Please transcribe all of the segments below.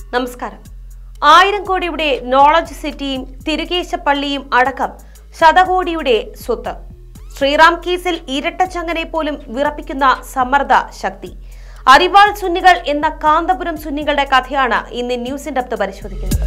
നമസ്കാരം ആയിരം കോടിയുടെ നോളജ് സിറ്റിയും തിരുകേശ പള്ളിയും അടക്കം ശതകോടിയുടെ സ്വത്ത് ശ്രീറാം കേസിൽ ഇരട്ടച്ചങ്ങനെ പോലും വിറപ്പിക്കുന്ന സമ്മർദ്ദ ശക്തി അരിവാൾ സുന്നികൾ എന്ന കാന്തപുരം സുന്നികളുടെ കഥയാണ് ഇന്ന് ന്യൂസിന്റെ അപ്ത് പരിശോധിക്കുന്നത്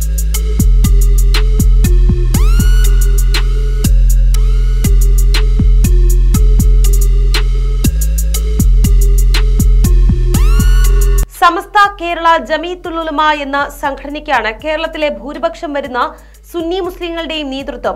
സമസ്ത കേരള ജമീത്തുലുലമ എന്ന സംഘടനയ്ക്കാണ് കേരളത്തിലെ ഭൂരിപക്ഷം വരുന്ന സുന്നി മുസ്ലിങ്ങളുടെയും നേതൃത്വം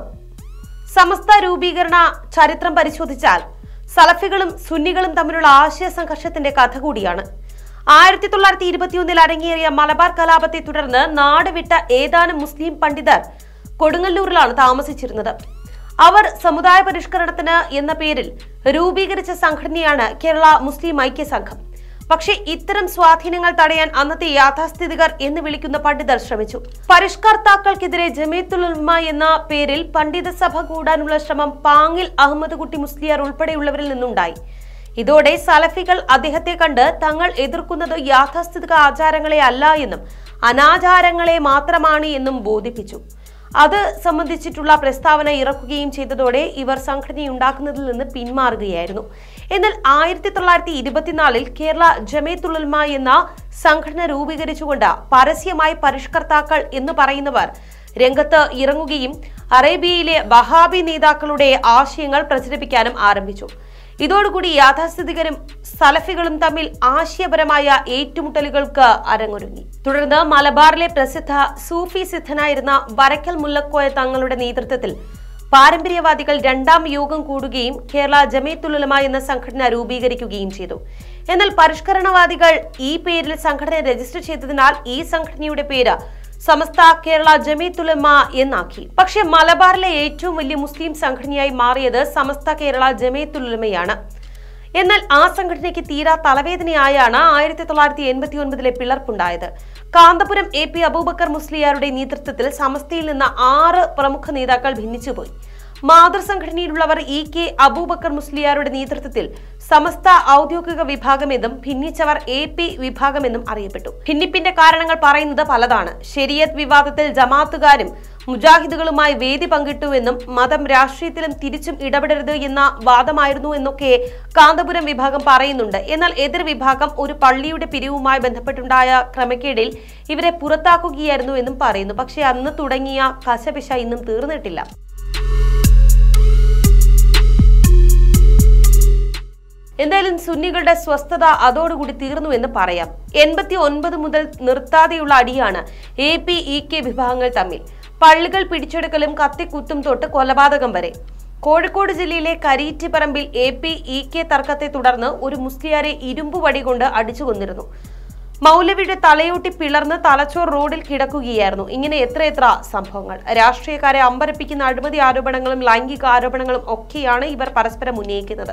സമസ്ത രൂപീകരണ ചരിത്രം പരിശോധിച്ചാൽ സലഫികളും സുന്നികളും തമ്മിലുള്ള ആശയ സംഘർഷത്തിന്റെ കഥ കൂടിയാണ് ആയിരത്തി തൊള്ളായിരത്തി ഇരുപത്തിയൊന്നിൽ അരങ്ങേറിയ മലബാർ കലാപത്തെ തുടർന്ന് നാട് വിട്ട ഏതാനും മുസ്ലിം പണ്ഡിതർ കൊടുങ്ങല്ലൂരിലാണ് താമസിച്ചിരുന്നത് അവർ സമുദായ പരിഷ്കരണത്തിന് എന്ന പേരിൽ രൂപീകരിച്ച സംഘടനയാണ് കേരള മുസ്ലിം ഐക്യ സംഘം പക്ഷേ ഇത്തരം സ്വാധീനങ്ങൾ തടയാൻ അന്നത്തെ യാഥാസ്ഥിതികർ എന്ന് വിളിക്കുന്ന പണ്ഡിതർ ശ്രമിച്ചു പരിഷ്കർത്താക്കൾക്കെതിരെ ജമീത്തുലുൽമ എന്ന പേരിൽ പണ്ഡിത സഭ കൂടാനുള്ള ശ്രമം പാങ്ങിൽ അഹമ്മദ് കുട്ടി മുസ്ലിയാർ ഉൾപ്പെടെയുള്ളവരിൽ നിന്നുണ്ടായി ഇതോടെ സലഫികൾ അദ്ദേഹത്തെ കണ്ട് തങ്ങൾ എതിർക്കുന്നത് യാഥാസ്ഥിതിക ആചാരങ്ങളെ അല്ല എന്നും അനാചാരങ്ങളെ മാത്രമാണ് എന്നും ബോധിപ്പിച്ചു അത് സംബന്ധിച്ചിട്ടുള്ള പ്രസ്താവന ഇറക്കുകയും ചെയ്തതോടെ ഇവർ സംഘടനയുണ്ടാക്കുന്നതിൽ നിന്ന് പിന്മാറുകയായിരുന്നു എന്നാൽ ആയിരത്തി തൊള്ളായിരത്തി ഇരുപത്തിനാലിൽ കേരള ജമേത്തുലുൽമ എന്ന സംഘടന രൂപീകരിച്ചുകൊണ്ട് പരസ്യമായി പരിഷ്കർത്താക്കൾ എന്ന് പറയുന്നവർ രംഗത്ത് ഇറങ്ങുകയും അറേബ്യയിലെ വഹാബി നേതാക്കളുടെ ആശയങ്ങൾ പ്രചരിപ്പിക്കാനും ആരംഭിച്ചു ഇതോടുകൂടി യാഥാസ്ഥിതികരും സലഫികളും തമ്മിൽ ആശയപരമായ ഏറ്റുമുട്ടലുകൾക്ക് അരങ്ങൊരുങ്ങി തുടർന്ന് മലബാറിലെ പ്രസിദ്ധ സൂഫി സിദ്ധനായിരുന്ന വരക്കൽ മുല്ലക്കോയ തങ്ങളുടെ നേതൃത്വത്തിൽ പാരമ്പര്യവാദികൾ രണ്ടാം യോഗം കൂടുകയും കേരള ജമീത്തുലുലമ എന്ന സംഘടന രൂപീകരിക്കുകയും ചെയ്തു എന്നാൽ പരിഷ്കരണവാദികൾ ഈ പേരിൽ സംഘടന രജിസ്റ്റർ ചെയ്തതിനാൽ ഈ സംഘടനയുടെ പേര് സമസ്ത കേരള ജമീത്തുലമ എന്നാക്കി പക്ഷേ മലബാറിലെ ഏറ്റവും വലിയ മുസ്ലിം സംഘടനയായി മാറിയത് സമസ്ത കേരള ജമീത്തുലമയാണ് എന്നാൽ ആ സംഘടനയ്ക്ക് തീരാ തലവേദനയായാണ് ആയിരത്തി തൊള്ളായിരത്തി എൺപത്തി ഒൻപതിലെ പിളർപ്പുണ്ടായത് കാന്തപുരം എ പി അബൂബക്കർ മുസ്ലിയാരുടെ നേതൃത്വത്തിൽ സമസ്തയിൽ നിന്ന് ആറ് പ്രമുഖ നേതാക്കൾ ഭിന്നിച്ചുപോയി മാതൃസംഘടനയിലുള്ളവർ ഇ കെ അബൂബക്കർ മുസ്ലിയാരുടെ നേതൃത്വത്തിൽ സമസ്ത ഔദ്യോഗിക വിഭാഗമെന്നും ഭിന്നിച്ചവർ എ പി വിഭാഗമെന്നും അറിയപ്പെട്ടു ഭിന്നിപ്പിന്റെ കാരണങ്ങൾ പറയുന്നത് പലതാണ് ശരിയത്ത് വിവാദത്തിൽ ജമാത്തുകാരും മുജാഹിദുകളുമായി വേദി പങ്കിട്ടുവെന്നും മതം രാഷ്ട്രീയത്തിലും തിരിച്ചും ഇടപെടരുത് എന്ന വാദമായിരുന്നു എന്നൊക്കെ കാന്തപുരം വിഭാഗം പറയുന്നുണ്ട് എന്നാൽ എതിർ വിഭാഗം ഒരു പള്ളിയുടെ പിരിവുമായി ബന്ധപ്പെട്ടുണ്ടായ ക്രമക്കേടിൽ ഇവരെ പുറത്താക്കുകയായിരുന്നു എന്നും പറയുന്നു പക്ഷേ അന്ന് തുടങ്ങിയ കശപിശ ഇന്നും തീർന്നിട്ടില്ല എന്തായാലും സുന്നികളുടെ സ്വസ്ഥത അതോടുകൂടി തീർന്നു എന്ന് പറയാം എൺപത്തി ഒൻപത് മുതൽ നിർത്താതെയുള്ള അടിയാണ് എ പി ഇ കെ വിഭാഗങ്ങൾ തമ്മിൽ പള്ളികൾ പിടിച്ചെടുക്കലും കത്തിക്കുത്തും തൊട്ട് കൊലപാതകം വരെ കോഴിക്കോട് ജില്ലയിലെ കരീറ്റിപ്പറമ്പിൽ എ പി ഇ കെ തർക്കത്തെ തുടർന്ന് ഒരു മുസ്ലിയാരെ ഇരുമ്പു വടി കൊണ്ട് അടിച്ചു കൊന്നിരുന്നു മൗലവിയുടെ തലയോട്ടി പിളർന്ന് തലച്ചോർ റോഡിൽ കിടക്കുകയായിരുന്നു ഇങ്ങനെ എത്രയെത്ര സംഭവങ്ങൾ രാഷ്ട്രീയക്കാരെ അമ്പരപ്പിക്കുന്ന അഴിമതി ആരോപണങ്ങളും ലൈംഗിക ആരോപണങ്ങളും ഒക്കെയാണ് ഇവർ പരസ്പരം ഉന്നയിക്കുന്നത്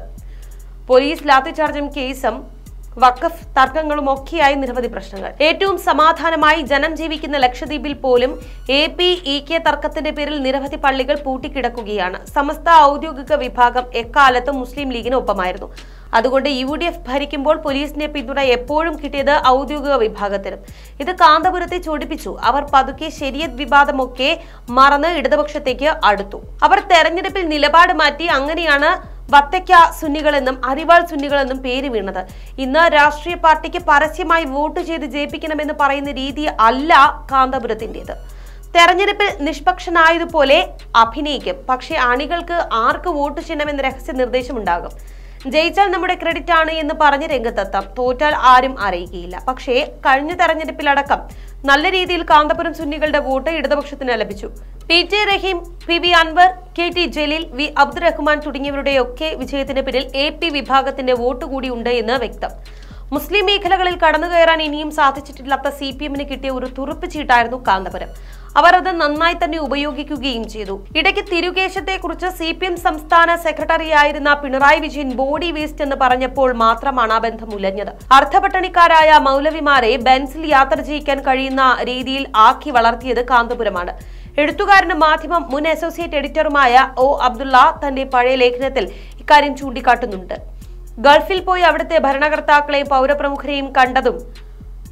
പോലീസ് ലാത്തിചാർജും കേസും വഖഫ് തർക്കങ്ങളും ഒക്കെയായി നിരവധി പ്രശ്നങ്ങൾ ഏറ്റവും സമാധാനമായി ജനം ജീവിക്കുന്ന ലക്ഷദ്വീപിൽ പോലും എ പി ഇ കെ തർക്കത്തിന്റെ പേരിൽ നിരവധി പള്ളികൾ പൂട്ടിക്കിടക്കുകയാണ് സമസ്ത ഔദ്യോഗിക വിഭാഗം എക്കാലത്തും മുസ്ലിം ലീഗിന് ഒപ്പമായിരുന്നു അതുകൊണ്ട് യു ഡി എഫ് ഭരിക്കുമ്പോൾ പോലീസിന്റെ പിന്തുണ എപ്പോഴും കിട്ടിയത് ഔദ്യോഗിക വിഭാഗത്തിനും ഇത് കാന്തപുരത്തെ ചൊടിപ്പിച്ചു അവർ പതുക്കെ ശരിയത് വിവാദമൊക്കെ മറന്ന് ഇടതുപക്ഷത്തേക്ക് അടുത്തു അവർ തെരഞ്ഞെടുപ്പിൽ നിലപാട് മാറ്റി അങ്ങനെയാണ് വത്തയ്ക്ക സുന്നികളെന്നും അരിവാൾ സുന്നികളെന്നും പേര് വീണത് ഇന്ന് രാഷ്ട്രീയ പാർട്ടിക്ക് പരസ്യമായി വോട്ട് ചെയ്ത് ജയിപ്പിക്കണമെന്ന് പറയുന്ന രീതി അല്ല കാന്തപുരത്തിൻ്റെത് തെരഞ്ഞെടുപ്പിൽ നിഷ്പക്ഷനായതുപോലെ അഭിനയിക്കും പക്ഷേ അണികൾക്ക് ആർക്ക് വോട്ട് ചെയ്യണമെന്ന രഹസ്യ നിർദ്ദേശമുണ്ടാകും ജയിച്ചാൽ നമ്മുടെ ക്രെഡിറ്റ് ആണ് എന്ന് പറഞ്ഞ് രംഗത്തെത്താം തോറ്റാൽ ആരും അറിയിക്കുകയില്ല പക്ഷേ കഴിഞ്ഞ തെരഞ്ഞെടുപ്പിലടക്കം നല്ല രീതിയിൽ കാന്തപുരം സുന്നികളുടെ വോട്ട് ഇടതുപക്ഷത്തിന് ലഭിച്ചു P T Raheem P V Anwar K T Jaleel V Abdurahman തുടങ്ങിയവരുടെയൊക്കെ വിജയത്തിന് പിന്നിൽ എ പി വിഭാഗത്തിന്റെ വോട്ട് കൂടി ഉണ്ട് എന്ന് വ്യക്തം മുസ്ലിം മേഖലകളിൽ കടന്നു കയറാൻ ഇനിയും സാധിച്ചിട്ടില്ലാത്ത സി പി എമ്മിന് കിട്ടിയ ഒരു തുറുപ്പ് ചീട്ടായിരുന്നു കാന്തപുരം അവർ അത് നന്നായി തന്നെ ഉപയോഗിക്കുകയും ചെയ്തു ഇടയ്ക്ക് തിരുകേശത്തെക്കുറിച്ച് സി പി എം സംസ്ഥാന സെക്രട്ടറിയായിരുന്ന പിണറായി വിജയൻ ബോഡി വേസ്റ്റ് എന്ന് പറഞ്ഞപ്പോൾ മാത്രമാണ് ആ ബന്ധം ഉലഞ്ഞത് അർദ്ധപട്ടണിക്കാരായ മൗലവിമാരെ ബെൻസിൽ യാത്ര ചെയ്യിക്കാൻ കഴിയുന്ന രീതിയിൽ ആക്കി വളർത്തിയത് കാന്തപുരമാണ് എഴുത്തുകാരനും മാധ്യമം മുൻ അസോസിയേറ്റ് എഡിറ്ററുമായ ഒ അബ്ദുള്ള തന്റെ പഴയ ലേഖനത്തിൽ ഇക്കാര്യം ചൂണ്ടിക്കാട്ടുന്നുണ്ട് ഗൾഫിൽ പോയി അവിടുത്തെ ഭരണകർത്താക്കളെയും പൗരപ്രമുഖരെയും കണ്ടതും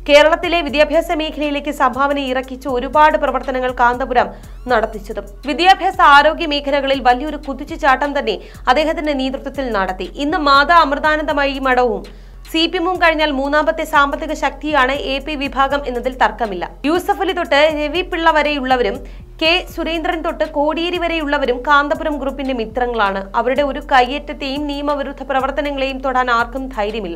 കേരളത്തിലെ വിദ്യാഭ്യാസ മേഖലയിലേക്ക് സംഭാവന ഇറക്കിച്ച് ഒരുപാട് പ്രവർത്തനങ്ങൾ കാന്തപുരം നടത്തിച്ചതും വിദ്യാഭ്യാസ ആരോഗ്യ മേഖലകളിൽ വലിയൊരു കുതിച്ചുചാട്ടം തന്നെ അദ്ദേഹത്തിന്റെ നേതൃത്വത്തിൽ നടത്തി ഇന്ന് മാതാ അമൃതാനന്ദമയി മഠവും സി പി എമ്മും കഴിഞ്ഞാൽ മൂന്നാമത്തെ സാമ്പത്തിക ശക്തിയാണ് എ പി വിഭാഗം എന്നതിൽ തർക്കമില്ല യൂസഫ് അലി തൊട്ട് രവി പിള്ള വരെയുള്ളവരും കെ സുരേന്ദ്രൻ തൊട്ട് കോടിയേരി വരെയുള്ളവരും കാന്തപുരം ഗ്രൂപ്പിന്റെ മിത്രങ്ങളാണ് അവരുടെ ഒരു കയ്യേറ്റത്തെയും നിയമവിരുദ്ധ പ്രവർത്തനങ്ങളെയും തൊടാൻ ആർക്കും ധൈര്യമില്ല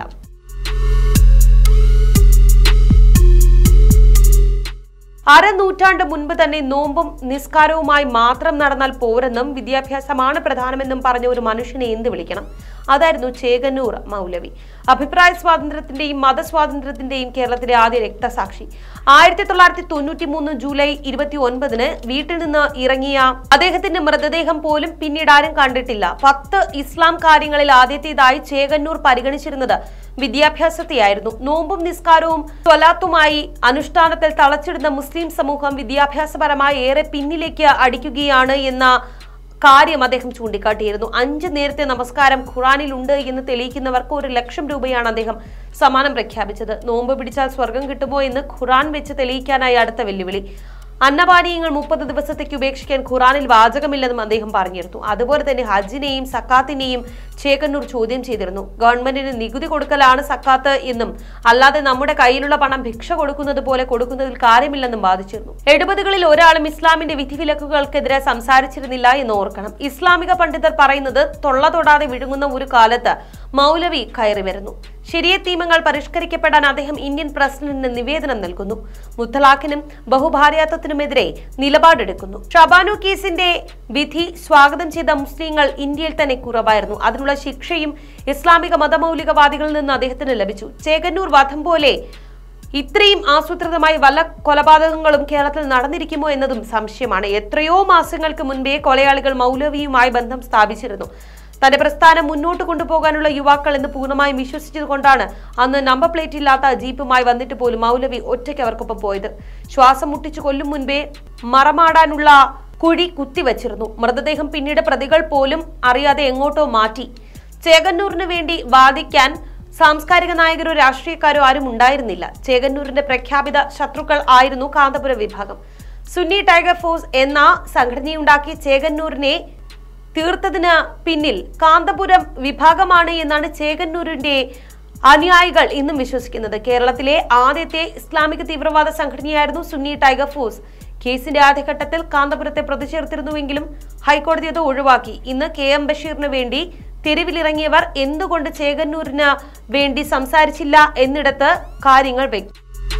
അരനൂറ്റാണ്ട് മുൻപ് തന്നെ നോമ്പും നിസ്കാരവുമായി മാത്രം നടന്നാൽ പോരെന്നും വിദ്യാഭ്യാസമാണ് പ്രധാനമെന്നും പറഞ്ഞ ഒരു മനുഷ്യനെ എന്ത് വിളിക്കണം അതായിരുന്നു ചേകന്നൂർ മൗലവി അഭിപ്രായ സ്വാതന്ത്ര്യത്തിന്റെയും മതസ്വാതന്ത്ര്യത്തിന്റെയും കേരളത്തിലെ ആദ്യ രക്തസാക്ഷി ആയിരത്തി തൊള്ളായിരത്തി തൊണ്ണൂറ്റി മൂന്ന് ജൂലൈ ഇരുപത്തി ഒൻപതിന് വീട്ടിൽ നിന്ന് ഇറങ്ങിയ അദ്ദേഹത്തിന്റെ മൃതദേഹം പോലും പിന്നീട് ആരും കണ്ടിട്ടില്ല പത്ത് ഇസ്ലാം കാര്യങ്ങളിൽ ആദ്യത്തേതായി ചേകന്നൂർ പരിഗണിച്ചിരുന്നത് വിദ്യാഭ്യാസത്തെയായിരുന്നു നോമ്പും നിസ്കാരവും സ്വലാത്തുമായി അനുഷ്ഠാനത്തിൽ തളച്ചിടുന്ന മുസ്ലിം സമൂഹം വിദ്യാഭ്യാസപരമായി ഏറെ പിന്നിലേക്ക് അടിക്കുകയാണ് എന്ന കാര്യം അദ്ദേഹം ചൂണ്ടിക്കാട്ടിയിരുന്നു അഞ്ച് നേരത്തെ നമസ്കാരം ഖുറാനിൽ ഉണ്ട് എന്ന് തെളിയിക്കുന്നവർക്ക് ഒരു ലക്ഷം രൂപയാണ് അദ്ദേഹം സമ്മാനം പ്രഖ്യാപിച്ചത് നോമ്പ് പിടിച്ചാൽ സ്വർഗം കിട്ടുമോ എന്ന് ഖുറാൻ വെച്ച് തെളിയിക്കാനായി അടുത്ത വെല്ലുവിളി അന്നപാനീയങ്ങൾ മുപ്പത് ദിവസത്തേക്ക് ഉപേക്ഷിക്കാൻ ഖുറാനിൽ വാചകമില്ലെന്നും അദ്ദേഹം പറഞ്ഞിരുന്നു അതുപോലെ തന്നെ ഹജ്ജിനെയും സക്കാത്തിനെയും ചേകന്നൂർ ചോദ്യം ചെയ്തിരുന്നു ഗവൺമെന്റിന് നികുതി കൊടുക്കലാണ് സക്കാത്ത് എന്നും അല്ലാതെ നമ്മുടെ കയ്യിലുള്ള പണം ഭിക്ഷ കൊടുക്കുന്നത് പോലെ കൊടുക്കുന്നതിൽ കാര്യമില്ലെന്നും വാദിച്ചിരുന്നു എഴുപതുകളിൽ ഒരാളും ഇസ്ലാമിന്റെ വിധിവിലക്കുകൾക്കെതിരെ സംസാരിച്ചിരുന്നില്ല എന്ന് ഓർക്കണം ഇസ്ലാമിക പണ്ഡിതർ പറയുന്നത് തൊള്ള തൊടാതെ വിഴുങ്ങുന്ന ഒരു കാലത്ത് മൗലവി കയറി വരുന്നു ശരിയ നിയമങ്ങൾ പരിഷ്കരിക്കപ്പെടാൻ അദ്ദേഹം ഇന്ത്യൻ പ്രസിഡന്റിന് നിവേദനം നൽകുന്നു മുത്തലാഖിനും ബഹുഭാര്യാത്വത്തിനുമെതിരെ നിലപാടെടുക്കുന്നു ഷബാനു കേസിന്റെ വിധി സ്വാഗതം ചെയ്ത മുസ്ലിങ്ങൾ ഇന്ത്യയിൽ തന്നെ കുറവായിരുന്നു അതിനുള്ള ശിക്ഷയും ഇസ്ലാമിക മതമൗലികവാദികളിൽ നിന്ന് അദ്ദേഹത്തിന് ലഭിച്ചു ചേകന്നൂർ വധം പോലെ ഇത്രയും ആസൂത്രിതമായി വല്ല കൊലപാതകങ്ങളും കേരളത്തിൽ നടന്നിരിക്കുമോ എന്നതും സംശയമാണ് എത്രയോ മാസങ്ങൾക്ക് മുൻപേ കൊലയാളികൾ മൗലവിയുമായി ബന്ധം സ്ഥാപിച്ചിരുന്നു തന്റെ പ്രസ്ഥാനം മുന്നോട്ട് കൊണ്ടുപോകാനുള്ള യുവാക്കൾ എന്ന് പൂർണ്ണമായും വിശ്വസിച്ചതുകൊണ്ടാണ് അന്ന് നമ്പർ പ്ലേറ്റ് ഇല്ലാത്ത ജീപ്പുമായി വന്നിട്ട് പോലും മൗലവി ഒറ്റയ്ക്ക് അവർക്കൊപ്പം പോയത് ശ്വാസം മുട്ടിച്ചു കൊല്ലും മുൻപേ മറമാടാനുള്ള കുഴി കുത്തിവച്ചിരുന്നു മൃതദേഹം പിന്നീട് പ്രതികൾ പോലും അറിയാതെ എങ്ങോട്ടോ മാറ്റി ചേകന്നൂരിന് വേണ്ടി വാദിക്കാൻ സാംസ്കാരിക നായകരോ രാഷ്ട്രീയക്കാരോ ആരും ഉണ്ടായിരുന്നില്ല ചേകന്നൂരിന്റെ പ്രഖ്യാപിത ശത്രുക്കൾ ആയിരുന്നു കാന്തപുരം വിഭാഗം സുന്നി ടൈഗർ ഫോഴ്സ് എന്ന സംഘടനയുണ്ടാക്കി ചേകന്നൂരിനെ തീർത്തതിന് പിന്നിൽ കാന്തപുരം വിഭാഗമാണ് എന്നാണ് ചേകന്നൂരിന്റെ അനുയായികൾ ഇന്നും വിശ്വസിക്കുന്നത് കേരളത്തിലെ ആദ്യത്തെ ഇസ്ലാമിക തീവ്രവാദ സംഘടനയായിരുന്നു സുന്നി ടൈഗർ ഫോഴ്സ് കേസിന്റെ ആദ്യഘട്ടത്തിൽ കാന്തപുരത്തെ പ്രതി ചേർത്തിരുന്നുവെങ്കിലും ഹൈക്കോടതി അത് ഒഴിവാക്കി ഇന്ന് കെ എം ബഷീറിന് വേണ്ടി തെരുവിലിറങ്ങിയവർ എന്തുകൊണ്ട് ചേകന്നൂരിന് വേണ്ടി സംസാരിച്ചില്ല എന്നിടത്ത് കാര്യങ്ങൾ വ്യക്തം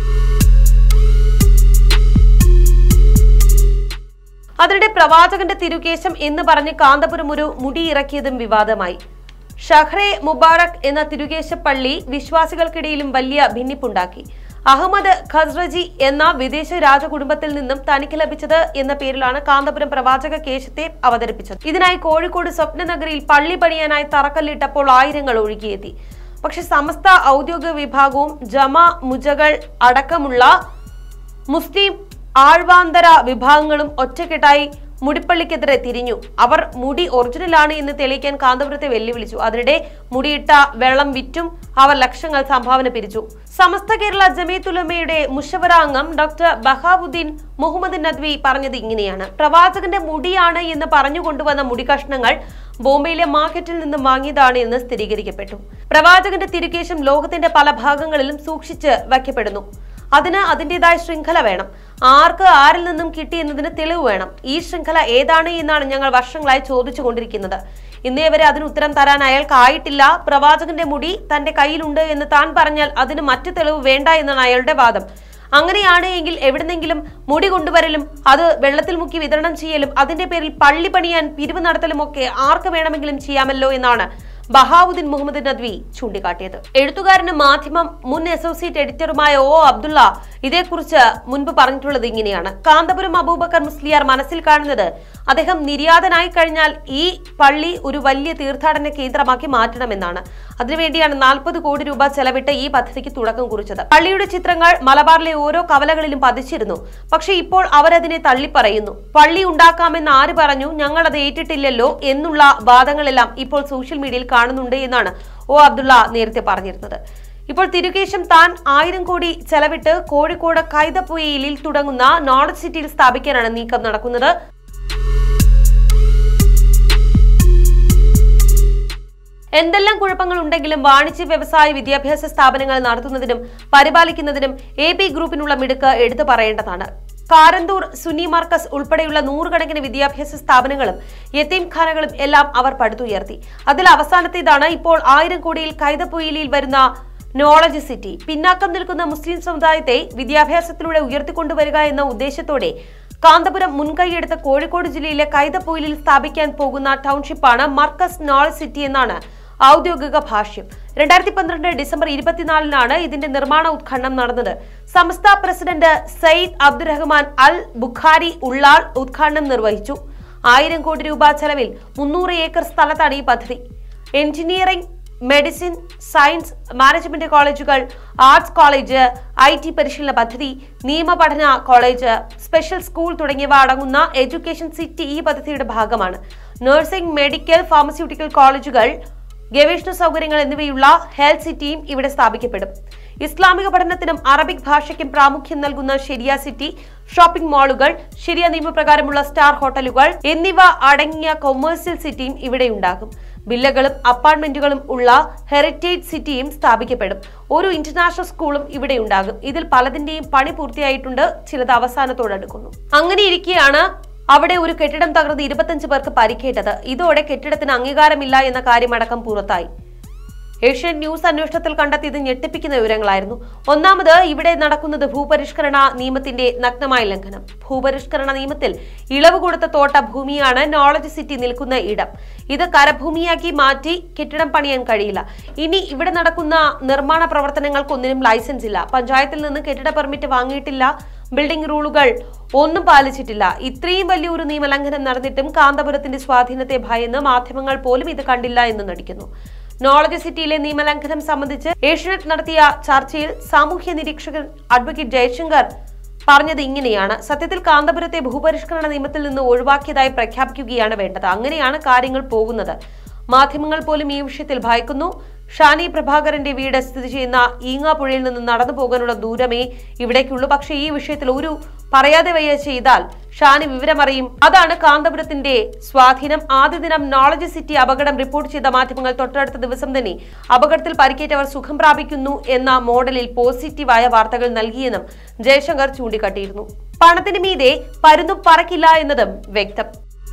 അതിനിടെ പ്രവാചകന്റെ തിരുകേശം എന്ന് പറഞ്ഞ് കാന്തപുരം ഒരു മുടി ഇറക്കിയതും വിവാദമായി ഷഹ്റെ മുബാറക് എന്ന തിരുകേശ പള്ളി വിശ്വാസികൾക്കിടയിലും വലിയ ഭിന്നിപ്പുണ്ടാക്കി അഹമ്മദ് ഖസ്റജി എന്ന വിദേശ രാജകുടുംബത്തിൽ നിന്നും തനിക്ക് ലഭിച്ചത് എന്ന പേരിലാണ് കാന്തപുരം പ്രവാചക കേശത്തെ അവതരിപ്പിച്ചത് ഇതിനായി കോഴിക്കോട് സ്വപ്നനഗരിയിൽ പള്ളി പണിയാനായി തറക്കല്ലിട്ടപ്പോൾ ആയിരങ്ങൾ ഒഴുകിയെത്തി പക്ഷെ സമസ്ത ഔദ്യോഗിക വിഭാഗവും ജമ മുജകൾ അടക്കമുള്ള മുസ്ലിം ആഴ്വാന്തര വിഭാഗങ്ങളും ഒറ്റക്കെട്ടായി മുടിപ്പള്ളിക്കെതിരെ തിരിഞ്ഞു അവർ മുടി ഒറിജിനലാണ് എന്ന് തെളിയിക്കാൻ കാന്തപുരത്തെ വെല്ലുവിളിച്ചു അതിനിടെ മുടിയിട്ട വെള്ളം വിറ്റും അവർ ലക്ഷങ്ങൾ സംഭാവന പിരിച്ചു സമസ്ത കേരള ജമീത്തുലമയുടെ മുഷവറ അംഗം ഡോക്ടർ ബഹാബുദ്ദീൻ മുഹമ്മദ് നദ്വി പറഞ്ഞത് ഇങ്ങനെയാണ് പ്രവാചകന്റെ മുടിയാണ് എന്ന് പറഞ്ഞു കൊണ്ടുവന്ന മുടി കഷ്ണങ്ങൾ ബോംബെയിലെ മാർക്കറ്റിൽ നിന്നും വാങ്ങിയതാണ് എന്ന് സ്ഥിരീകരിക്കപ്പെട്ടു പ്രവാചകന്റെ തിരുകേശം ലോകത്തിന്റെ പല ഭാഗങ്ങളിലും സൂക്ഷിച്ച് വയ്ക്കപ്പെടുന്നു അതിന് അതിൻ്റെതായ ശൃംഖല വേണം ആർക്ക് ആരിൽ നിന്നും കിട്ടി എന്നതിന് തെളിവ് വേണം ഈ ശൃംഖല ഏതാണ് എന്നാണ് ഞങ്ങൾ വർഷങ്ങളായി ചോദിച്ചു കൊണ്ടിരിക്കുന്നത് ഇന്നേ വരെ അതിന് ഉത്തരം തരാൻ അയാൾക്കായിട്ടില്ല പ്രവാചകന്റെ മുടി തന്റെ കയ്യിലുണ്ട് എന്ന് താൻ പറഞ്ഞാൽ അതിന് മറ്റു തെളിവ് വേണ്ട എന്നാണ് അയാളുടെ വാദം അങ്ങനെയാണ് എങ്കിൽ എവിടുന്നെങ്കിലും മുടി കൊണ്ടുവരലും അത് വെള്ളത്തിൽ മുക്കി വിതരണം ചെയ്യലും അതിന്റെ പേരിൽ പള്ളി പണിയാൻ പിരിവ് നടത്തലും ഒക്കെ ആർക്ക് വേണമെങ്കിലും ചെയ്യാമല്ലോ എന്നാണ് ബഹാവുദ്ദീൻ മുഹമ്മദ് നദ്വി ചൂണ്ടിക്കാട്ടിയത് എഴുത്തുകാരനും മാധ്യമം മുൻ അസോസിയേറ്റ് എഡിറ്ററുമായ ഒ അബ്ദുള്ള ഇതേക്കുറിച്ച് മുൻപ് പറഞ്ഞിട്ടുള്ളത് ഇങ്ങനെയാണ് കാന്തപുരം അബൂബക്കർ മുസ്ലിയാർ മനസ്സിൽ കാണുന്നത് അദ്ദേഹം നിര്യാതനായി കഴിഞ്ഞാൽ ഈ പള്ളി ഒരു വലിയ തീർത്ഥാടന കേന്ദ്രമാക്കി മാറ്റണമെന്നാണ് അതിനുവേണ്ടിയാണ് നാൽപ്പത് കോടി രൂപ ചെലവിട്ട് ഈ പദ്ധതിക്ക് തുടക്കം കുറിച്ചത് പള്ളിയുടെ ചിത്രങ്ങൾ മലബാറിലെ ഓരോ കവലകളിലും പതിച്ചിരുന്നു പക്ഷെ ഇപ്പോൾ അവരതിനെ തള്ളിപ്പറയുന്നു പള്ളി ഉണ്ടാക്കാമെന്ന് ആര് പറഞ്ഞു ഞങ്ങൾ അത് ഏറ്റിട്ടില്ലല്ലോ എന്നുള്ള വാദങ്ങളെല്ലാം ഇപ്പോൾ സോഷ്യൽ മീഡിയയിൽ കാണുന്നുണ്ട് എന്നാണ് ഒ അബ്ദുള്ള നേരത്തെ പറഞ്ഞിരുന്നത് ഇപ്പോൾ തിരുകേശം താൻ ആയിരം കോടി ചെലവിട്ട് കോഴിക്കോട് കൈതപ്പൊയ്യലിൽ തുടങ്ങുന്ന നോളജ് സിറ്റിയിൽ സ്ഥാപിക്കാനാണ് നീക്കം നടക്കുന്നത് എന്തെല്ലാം കുഴപ്പങ്ങൾ ഉണ്ടെങ്കിലും വാണിജ്യ വ്യവസായ വിദ്യാഭ്യാസ സ്ഥാപനങ്ങൾ നടത്തുന്നതിനും പരിപാലിക്കുന്നതിനും എ ബി ഗ്രൂപ്പിനുള്ള മിടുക്ക് എടുത്തു പറയേണ്ടതാണ് കാരന്തൂർ സുന്നി മാർക്കസ് ഉൾപ്പെടെയുള്ള നൂറുകണക്കിന് വിദ്യാഭ്യാസ സ്ഥാപനങ്ങളും യത്തീംഖാനകളും എല്ലാം അവർ പടുത്തുയർത്തി അതിൽ അവസാനത്തേതാണ് ഇപ്പോൾ ആയിരം കോടിയിൽ കൈതപ്പൊയിലിൽ വരുന്ന നോളജ് സിറ്റി പിന്നാക്കം നിൽക്കുന്ന മുസ്ലിം സമുദായത്തെ വിദ്യാഭ്യാസത്തിലൂടെ ഉയർത്തിക്കൊണ്ടുവരിക എന്ന ഉദ്ദേശത്തോടെ കാന്തപുരം മുൻകൈയെടുത്ത കോഴിക്കോട് ജില്ലയിലെ കൈതപ്പൊയിലിൽ സ്ഥാപിക്കാൻ പോകുന്ന ടൗൺഷിപ്പാണ് മർക്കസ് നോളജ് സിറ്റി എന്നാണ് ഔദ്യോഗിക ഭാഷ്യം രണ്ടായിരത്തി പന്ത്രണ്ട് ഡിസംബർ ഇരുപത്തിനാലിനാണ് ഇതിന്റെ നിർമ്മാണ ഉദ്ഘാടനം നടന്നത് സംസ്ഥ പ്രസിഡന്റ് സയ്യിദ് അബ്ദുറഹ്മാൻ അൽ ബുഖാരി ഉള്ളാൾ ഉദ്ഘാടനം നിർവഹിച്ചു ആയിരം കോടി രൂപ ചെലവിൽ മുന്നൂറ് ഏക്കർ സ്ഥലത്താണ് ഈ പദ്ധതി എഞ്ചിനീയറിംഗ് മെഡിസിൻ സയൻസ് മാനേജ്മെന്റ് കോളേജുകൾ ആർട്സ് കോളേജ് ഐ ടി പരിശീലന പദ്ധതി നിയമപഠന കോളേജ് സ്പെഷ്യൽ സ്കൂൾ തുടങ്ങിയവ അടങ്ങുന്ന എഡ്യൂക്കേഷൻ സിറ്റി ഈ പദ്ധതിയുടെ ഭാഗമാണ് നഴ്സിംഗ് മെഡിക്കൽ ഫാർമസ്യൂട്ടിക്കൽ കോളേജുകൾ ഗവേഷണ സൗകര്യങ്ങൾ എന്നിവയുള്ള ഹെൽത്ത് സിറ്റിയും ഇവിടെ സ്ഥാപിക്കപ്പെടും ഇസ്ലാമിക പഠനത്തിനും അറബിക് ഭാഷയ്ക്കും പ്രാമുഖ്യം നൽകുന്ന ഷെരിയ സിറ്റി ഷോപ്പിംഗ് മാളുകൾ ശരിയ നിയമപ്രകാരമുള്ള സ്റ്റാർ ഹോട്ടലുകൾ എന്നിവ അടങ്ങിയ കൊമേഴ്സ്യൽ സിറ്റിയും ഇവിടെ ഉണ്ടാകും വില്ലകളും അപ്പാർട്ട്മെന്റുകളും ഉള്ള ഹെറിറ്റേജ് സിറ്റിയും സ്ഥാപിക്കപ്പെടും ഒരു ഇന്റർനാഷണൽ സ്കൂളും ഇവിടെ ഉണ്ടാകും ഇതിൽ പലതിന്റെയും പണി പൂർത്തിയായിട്ടുണ്ട് ചിലത് അവസാനത്തോടടുക്കുന്നു അങ്ങനെ ഇരിക്കെയാണ് അവിടെ ഒരു കെട്ടിടം തകർന്ന് ഇരുപത്തഞ്ച് പേർക്ക് പരിക്കേറ്റത് ഇതോടെ കെട്ടിടത്തിന് അംഗീകാരമില്ല എന്ന കാര്യമടക്കം പുറത്തായി ഏഷ്യൻ ന്യൂസ് അന്വേഷണത്തിൽ കണ്ടെത്തിയത് ഞെട്ടിപ്പിക്കുന്ന വിവരങ്ങളായിരുന്നു ഒന്നാമത് ഇവിടെ നടക്കുന്നത് ഭൂപരിഷ്കരണ നിയമത്തിന്റെ നഗ്നമായ ലംഘനം ഭൂപരിഷ്കരണ നിയമത്തിൽ ഇളവ് കൊടുത്ത തോട്ട ഭൂമിയാണ് നോളജ് സിറ്റി നിൽക്കുന്ന ഇടം ഇത് കരഭൂമിയാക്കി മാറ്റി കെട്ടിടം പണിയാൻ കഴിയില്ല ഇനി ഇവിടെ നടക്കുന്ന നിർമ്മാണ പ്രവർത്തനങ്ങൾക്കൊന്നിനും ലൈസൻസ് ഇല്ല പഞ്ചായത്തിൽ നിന്ന് കെട്ടിട പെർമിറ്റ് വാങ്ങിയിട്ടില്ല ബിൽഡിംഗ് റൂളുകൾ ഒന്നും പാലിച്ചിട്ടില്ല ഇത്രയും വലിയൊരു നിയമലംഘനം നടന്നിട്ടും കാന്തപുരത്തിന്റെ സ്വാധീനത്തെ ഭയന്ന് മാധ്യമങ്ങൾ പോലും ഇത് കണ്ടില്ല എന്ന് നടിക്കുന്നു നോളജ് സിറ്റിയിലെ നിയമലംഘനം സംബന്ധിച്ച് ഏഷ്യനെറ്റ് നടത്തിയ ചർച്ചയിൽ സാമൂഹ്യ നിരീക്ഷകൻ അഡ്വക്കേറ്റ് ജയശങ്കർ പറഞ്ഞത് ഇങ്ങനെയാണ് സത്യത്തിൽ കാന്തപുരത്തെ ഭൂപരിഷ്കരണ നിയമത്തിൽ നിന്ന് ഒഴിവാക്കിയതായി പ്രഖ്യാപിക്കുകയാണ് വേണ്ടത് അങ്ങനെയാണ് കാര്യങ്ങൾ പോകുന്നത് മാധ്യമങ്ങൾ പോലും ഈ വിഷയത്തിൽ ഭയക്കുന്നു ഷാനി പ്രഭാകരന്റെ വീട് സ്ഥിതി ചെയ്യുന്ന ഈങ്ങാപ്പുഴയിൽ നിന്ന് നടന്നു പോകാനുള്ള ദൂരമേ ഇവിടേക്കുള്ളൂ പക്ഷേ ഈ വിഷയത്തിൽ ഒരു പറയാതെ വയ്യ ചെയ്താൽ ഷാനി വിവരമറിയും അതാണ് കാന്തപുരത്തിന്റെ സ്വാധീനം ആദ്യ ദിനം നോളജ് സിറ്റി അപകടം റിപ്പോർട്ട് ചെയ്ത മാധ്യമങ്ങൾ തൊട്ടടുത്ത ദിവസം തന്നെ അപകടത്തിൽ പരിക്കേറ്റവർ സുഖം പ്രാപിക്കുന്നു എന്ന മോഡലിൽ പോസിറ്റീവായ വാർത്തകൾ നൽകിയെന്നും ജയശങ്കർ ചൂണ്ടിക്കാട്ടിയിരുന്നു പണത്തിന് മീതെ പരുന്നു പറക്കില്ല എന്നതും വ്യക്തം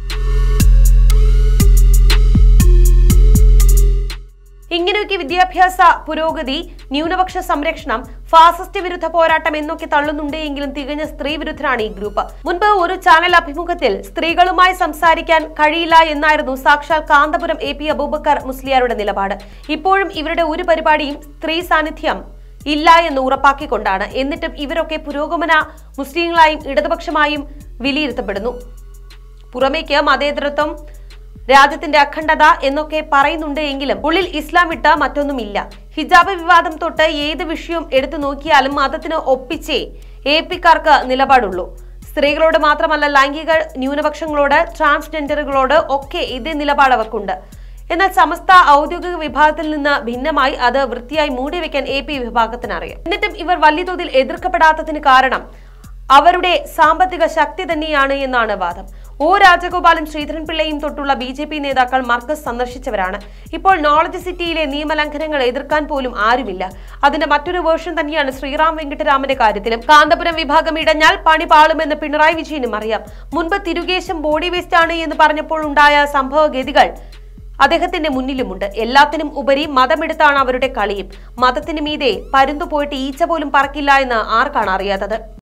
ഇങ്ങനെയൊക്കെ വിദ്യാഭ്യാസ പുരോഗതി ന്യൂനപക്ഷ സംരക്ഷണം ഫാസിസ്റ്റ് വിരുദ്ധ പോരാട്ടം എന്നൊക്കെ തള്ളുന്നുണ്ട് എങ്കിലും തികഞ്ഞ സ്ത്രീ വിരുദ്ധരാണ് ഈ ഗ്രൂപ്പ് മുൻപ് ഒരു ചാനൽ അഭിമുഖത്തിൽ സ്ത്രീകളുമായി സംസാരിക്കാൻ കഴിയില്ല എന്നായിരുന്നു സാക്ഷാൽ കാന്തപുരം എ പി അബൂബക്കർ മുസ്ലിയാരുടെ നിലപാട് ഇപ്പോഴും ഇവരുടെ ഒരു പരിപാടിയും സ്ത്രീ സാന്നിധ്യം ഇല്ല എന്ന് ഉറപ്പാക്കിക്കൊണ്ടാണ് എന്നിട്ടും ഇവരൊക്കെ പുരോഗമന മുസ്ലിങ്ങളായും ഇടതുപക്ഷമായും വിലയിരുത്തപ്പെടുന്നു പുറമേക്ക് മതേതരത്വം രാജ്യത്തിന്റെ അഖണ്ഡത എന്നൊക്കെ പറയുന്നുണ്ട് എങ്കിലും ഉള്ളിൽ ഇസ്ലാം വിട്ട മറ്റൊന്നുമില്ല ഹിജാബ് വിവാദം തൊട്ട് ഏത് വിഷയവും എടുത്തു നോക്കിയാലും മതത്തിന് ഒപ്പിച്ചേ എ പിക്കാർക്ക് നിലപാടുള്ളൂ സ്ത്രീകളോട് മാത്രമല്ല ലൈംഗിക ന്യൂനപക്ഷങ്ങളോട് ട്രാൻസ്ജെൻഡറുകളോട് ഒക്കെ ഇതേ നിലപാട് അവർക്കുണ്ട് എന്നാൽ സമസ്ത ഔദ്യോഗിക വിഭാഗത്തിൽ നിന്ന് ഭിന്നമായി അത് വൃത്തിയായി മൂടിവെക്കാൻ എ പി വിഭാഗത്തിന് അറിയാം എന്നിട്ടും ഇവർ വലിയ തോതിൽ എതിർക്കപ്പെടാത്തതിന് കാരണം അവരുടെ സാമ്പത്തിക ശക്തി തന്നെയാണ് എന്നാണ് വാദം ഒ രാജഗോപാലും ശ്രീധരൻ പിള്ളയും തൊട്ടുള്ള ബി ജെ പി നേതാക്കൾ മർക്കസ് സന്ദർശിച്ചവരാണ് ഇപ്പോൾ നോളജ് സിറ്റിയിലെ നിയമലംഘനങ്ങൾ എതിർക്കാൻ പോലും ആരുമില്ല അതിന്റെ മറ്റൊരു വേർഷൻ തന്നെയാണ് ശ്രീറാം വെങ്കിട്ടരാമന്റെ കാര്യത്തിലും കാന്തപുരം വിഭാഗം ഇടഞ്ഞാൽ പണി പാളുമെന്ന് പിണറായി വിജയനും അറിയാം മുൻപ് തിരുകേശം ബോഡി വേസ്റ്റ് ആണ് എന്ന് പറഞ്ഞപ്പോൾ ഉണ്ടായ സംഭവഗതികൾ അദ്ദേഹത്തിന്റെ മുന്നിലുമുണ്ട് എല്ലാത്തിനും ഉപരി മതമെടുത്താണ് അവരുടെ കളിയും മതത്തിന് മീതെ പരുന്തു പോയിട്ട് ഈച്ച പോലും പറക്കില്ല എന്ന് ആർക്കാണ് അറിയാത്തത്